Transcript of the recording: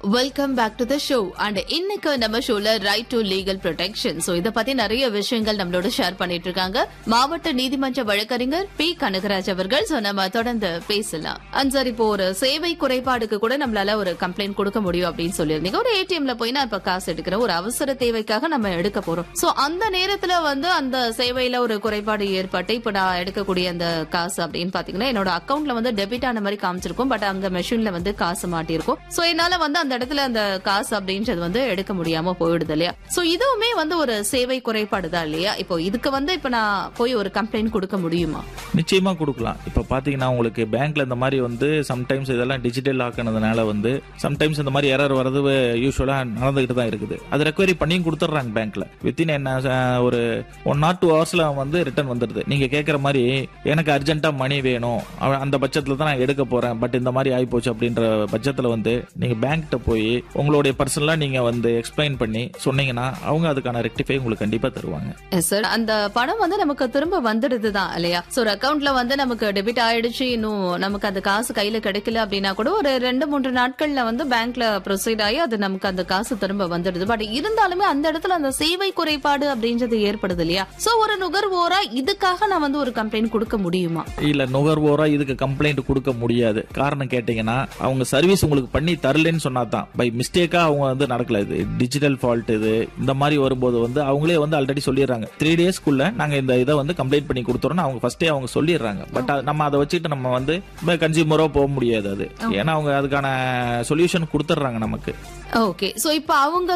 welcome back to the show and இன்னைக்கு நம்ம ஷோல right to legal protection so இத பத்தி நிறைய விஷயங்கள் நம்மளோட ஷேர் பண்ணிட்டு இருக்காங்க மாவட்ட நீதிமன்ற வழக்கறிஞர் பி கனகராஜ் அவர்கள் சோ நம்ம தொடர்ந்து பேசலாம் அண்ட் சார் இப்போ ஒரு சேவை குறைபாடுக்கு கூட நம்மளால ஒரு கம்ப்ளைண்ட் கொடுக்க முடியும் அப்படின்னு சொல்லியிருந்தீங்க ஒரு ஏடிஎம்ல போய் நான் இப்ப காசு எடுக்கிறேன் ஒரு அவசர தேவைக்காக நம்ம எடுக்க போறோம் சோ அந்த நேரத்துல வந்து அந்த சேவையில ஒரு குறைபாடு ஏற்பட்டு இப்ப நான் எடுக்கக்கூடிய அந்த காசு அப்படின்னு பாத்தீங்கன்னா என்னோட அக்கவுண்ட்ல வந்து டெபிட் ஆன மாதிரி காமிச்சிருக்கும் பட் அங்க மெஷின்ல வந்து காசு மாட்டிருக்கும் சோ என்னால வந்து அந்த இடத்துல அந்த காசு அப்படின்றது வந்து எடுக்க முடியாம போயிடுது இல்லையா சோ இதுவுமே வந்து ஒரு சேவை குறைபாடு தான் இல்லையா இப்போ இதுக்கு வந்து இப்ப நான் போய் ஒரு கம்ப்ளைண்ட் கொடுக்க முடியுமா நிச்சயமா கொடுக்கலாம் இப்ப பாத்தீங்கன்னா உங்களுக்கு பேங்க்ல இந்த மாதிரி வந்து சம்டைம்ஸ் இதெல்லாம் டிஜிட்டல் ஆக்கினதுனால வந்து சம்டைம்ஸ் இந்த மாதிரி எரர் வர்றது யூஸ்வலா நடந்துகிட்டு தான் இருக்குது அது ரெக்வயரி பண்ணியும் கொடுத்துட்றாங்க பேங்க்ல வித்தின் என்ன அஹ், ஒரு ஒன் ஆர் டூ ஹவர்ஸ்ல வந்து ரிட்டர்ன் வந்துடுது நீங்க கேட்குற மாதிரி எனக்கு அர்ஜென்ட்டா மணி வேணும் அவ- அந்த பட்சத்துல தான் நான் எடுக்க போறேன் பட் இந்த மாதிரி ஆயிப்போச்சு அப்படின்ற பட்சத்துல வந்து நீங்க பேங்க்கிட்ட போய் உங்களுடைய பர்சனலா நீங்க வந்து எக்ஸ்பிளைன் பண்ணி சொன்னீங்கன்னா அவங்க அதுக்கான ரெக்டிஃபை உங்களுக்கு கண்டிப்பா தருவாங்க சார் அந்த பணம் வந்து நமக்கு திரும்ப வந்துடுது தான் இல்லையா சோ ஒரு அக்கவுண்ட்ல வந்து நமக்கு டெபிட் ஆயிடுச்சு இன்னும் நமக்கு அந்த காசு கையில கிடைக்கல அப்படின்னா கூட ஒரு ரெண்டு மூன்று நாட்கள்ல வந்து பேங்க்ல ப்ரொசீட் ஆகி அது நமக்கு அந்த காசு திரும்ப வந்துடுது பட் இருந்தாலுமே அந்த இடத்துல அந்த சேவை குறைபாடு அப்படின்றது ஏற்படுது இல்லையா சோ ஒரு நுகர்வோரா இதுக்காக நான் வந்து ஒரு கம்ப்ளைண்ட் கொடுக்க முடியுமா இல்ல நுகர்வோரா இதுக்கு கம்ப்ளைண்ட் கொடுக்க முடியாது காரணம் கேட்டீங்கன்னா அவங்க சர்வீஸ் உங்களுக்கு பண்ணி தரலன்னு சொன்னா தான் பை மிஸ்டேக்கா அவங்க வந்து நடக்கல இது டிஜிட்டல் ஃபால்ட் இது இந்த மாதிரி வரும்போது வந்து அவங்களே வந்து ஆல்ரெடி சொல்லிடுறாங்க த்ரீ டேஸ்க்குள்ள நாங்க இந்த இதை வந்து கம்ப்ளைண்ட் பண்ணி கொடுத்துறோம்னு அவங்க ஃபர்ஸ்டே அவங்க சொல்லிடுறாங்க பட் நம்ம அதை வச்சுட்டு நம்ம வந்து கன்சியூமரோ போக முடியாது அது ஏன்னா அவங்க அதுக்கான சொல்யூஷன் கொடுத்துட்றாங்க நமக்கு ஓகே சோ இப்போ அவங்க